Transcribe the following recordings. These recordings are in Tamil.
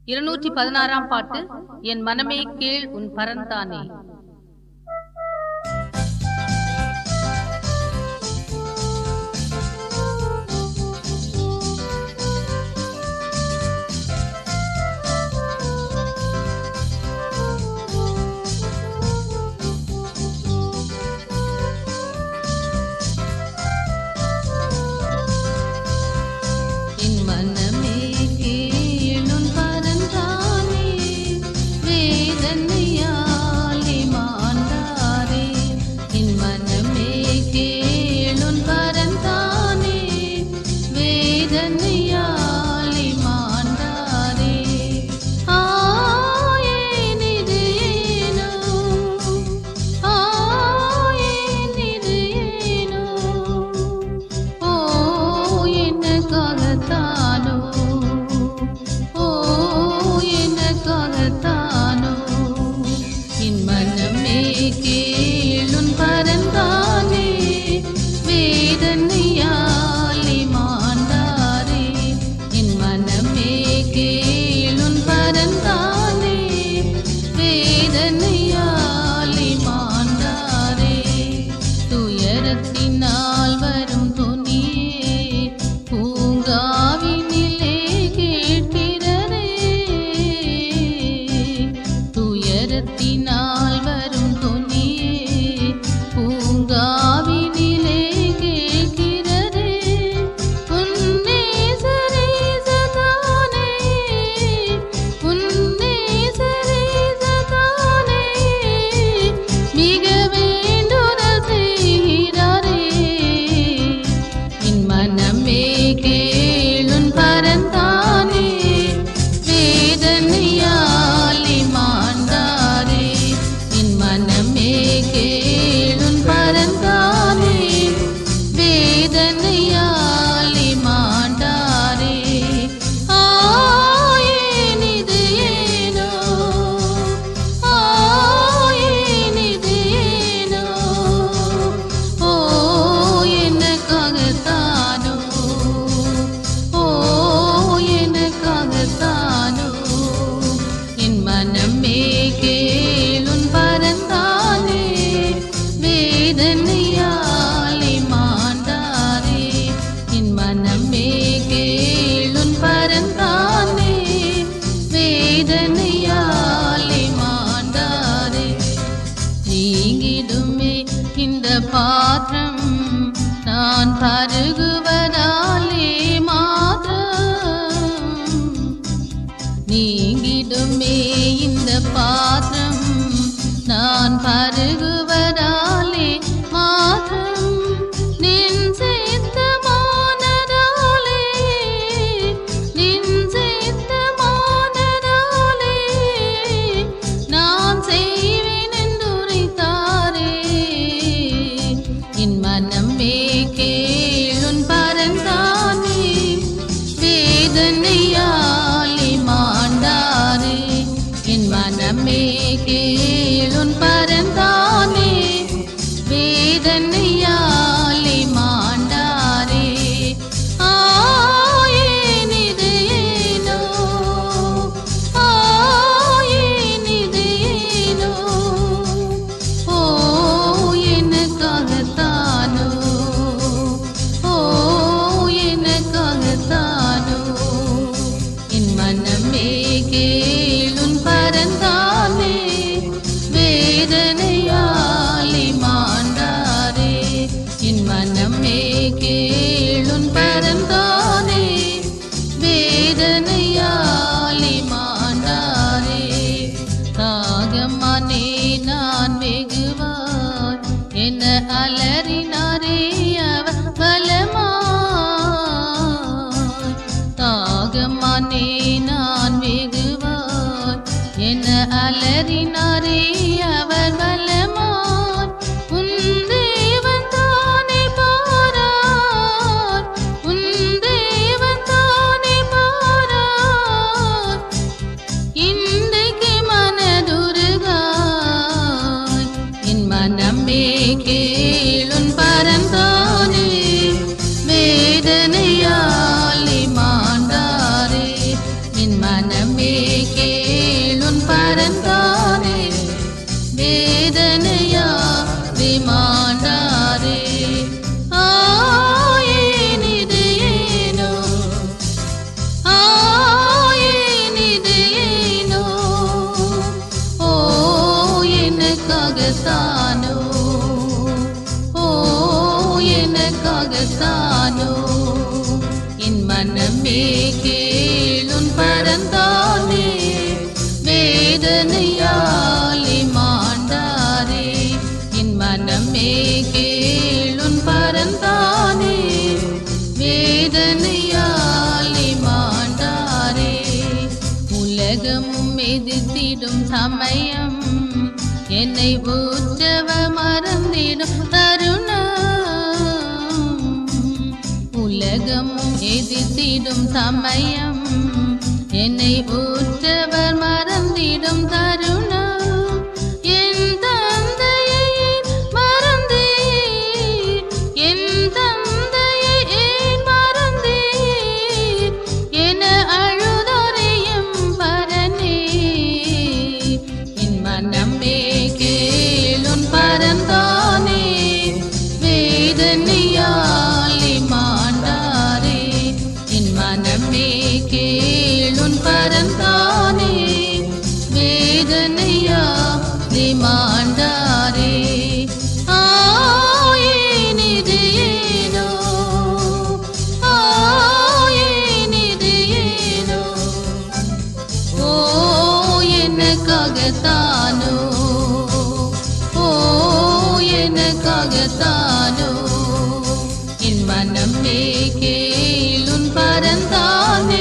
இருநூற்றி பதினாறாம் பாட்டு என் மனமே கீழ் உன் பரந்தானே என் மனமே கீழ் உன் பரந்தானே வேதனையாலே மாண்டாரே என் மனமே கீழ் உன் பரந்தானே வேதனையாலே மாண்டாரே ஆயேனிது ஏனோ ஆயேனிது ஏனோ ஓ எனக்காகத்தானோ ஓ எனக்காகத்தானோ என் மனமே கேளுன் பரந்தானே வேதனையாலே மாண்டாரே என் மனமே கேளுன் பரந்தானே வேதனையாலே மாண்டாரே துயரத்தினால் வரும் துணியே பூங்காவினிலே கேட்கிறதே துயரத்தினால் வரும் துணியே பூங்காவினிலே கேட்கிறதே உன்னே சரீசதானே உன்னே சரீசதானே மிக வேண்டுதல் செய்கிறாரே என் மனமே கேளுன் பரந்தானே வேதனையாலே மாண்டாரே என் மனமே கேளுன் பரந்தானே வேதனையாலே மாண்டாரே ஆயேனிது ஏனோ ஆயேனிது ஏனோ ஓ எனக்காகத்தானோ ஓ எனக்காகத்தானோ என் மனமே கேளுன் பரந்தானே வேதனையாலே மாண்டாரே என் மனமே கேளுன் பரந்தானே வேதனையாலே மாண்டாரே நீங்கிடுமே இந்த பாத்திரம் நான் பருகுவதாலே மாத்திரம் நீங்கிடுமே இந்த பாத்திரம் நான் பருகுவதாலே மாத்திரம் நின் சித்தமானதாலே நின் சித்தமானதாலே நான் செய்வேன் என்றுரைத்தாரே என் மனமே கேளுன் பரந்தானே வேதனையாலே மாண்டாரே என் மனமே கேளுன் பரந்தானே வேதனையாலே மாண்டாரே ஆயேனிது ஏனோ ஆயேனிது ஏனோ ஓ எனக்காகத்தானோ ஓ எனக்காகத்தானோ என் மனமே கேளுன் பரந்தானே வேதனையாலே மாண்டாரே என் மனமே கேளுன் பரந்தானே வேதனையாலே மாண்டாரே தாகமானே நான் வெகுவாய் என்ன அலறினாரே அவர் பலமாய் தாகமானே நான் வெகுவாய் என்ன அலறினாரே அவர் பலமாய் உன் தேவன் தானே பாரார் உன் தேவன் தானே பாரார் இன்றைக்கு மனதுருகாய் என் மனமே கேளுன் பரந்தானே வேதனையாலே மாண்டாரே என் மனமே காகத்தானோ என் மனமே கேளுன் பரந்தானே வேதனையாலே மாண்டாரே என் மனமே கேளுன் பரந்தானே வேதனையாலே மாண்டாரே உலகமும் எதிர்த்திடும் சமயம் என்னை ஊற்றவ மறந்திடும் தருணம் உலகமும் எதிர்த்திடும் சமயம் என்னை ஊற்றவர் மறந்திடும் தருணம் என் தந்தையை ஏன் மறந்தீர் என் தந்தையை ஏன் மறந்தீர் என அழுதொரையும் பரனே என் மனமே கேளுன் பரந்தானே வேதனையாலே மாண்டாரே என் மனமே கேளுன் பரந்தானே வேதனையாலே மாண்டாரே ஆயினிது ஏனோ ஆயினிது ஏனோ ஓ எனக்காகத்தானோ ஓ எனக்காகத்தானோ என் மனமே கேளுன் பரந்தானே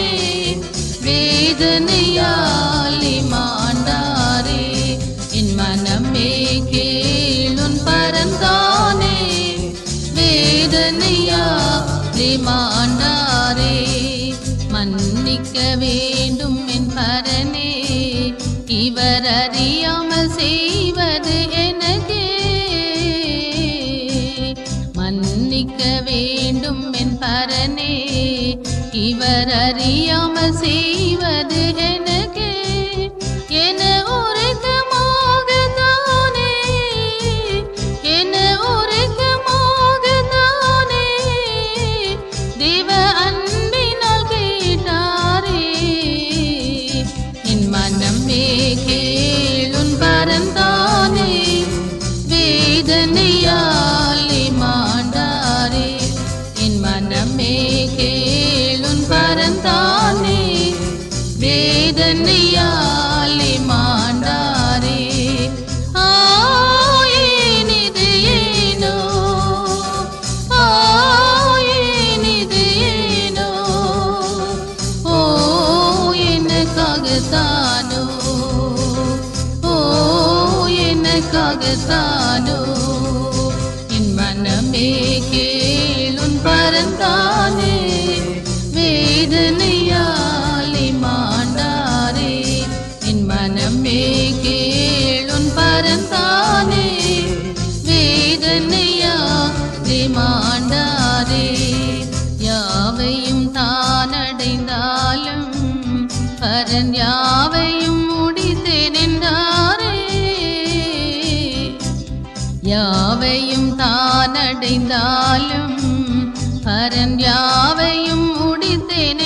வேதனையாலே மாண்டாரே என் மனமே கேளுன் பரந்தானே வேதனையாலே மாண்டாரே மன்னிக்க வேண்டும் என் பரனே இவர் அறியாமல் செய்வது எனக்கே மன்னிக்க வேண்டும் என் பரனே இவர் அறியாமல் செய்வது எனக்கே என உரைக்கமாக தானே என உரைக்கமாக தானே தேவ அன்பினால் கேட்டாரே என் மனமே கேளுன் பரந்தானே வேதனையாலே மாண்டாரே என் மனமே கேளுன் பரந்தானே வேதனையாலே மாண்டாரே ஆயினிது ஏனோ ஆயினிது ஏனோ ஓ எனக்காகத்தானோ ஓ எனக்காகத்தானோ என் மனமே கேளுன் பரந்தானே வேதனையாலே மாண்டாரே என் மனமே கேளுன் பரந்தானே வேதனையாலே மாண்டாரே யாவையும் தானடைந்தாலும் பரன் யாவையும் முடித்தேன் என்றாரே யாவையும் தானடைந்தாலும் பரன் யாவையும் முடித்தேன்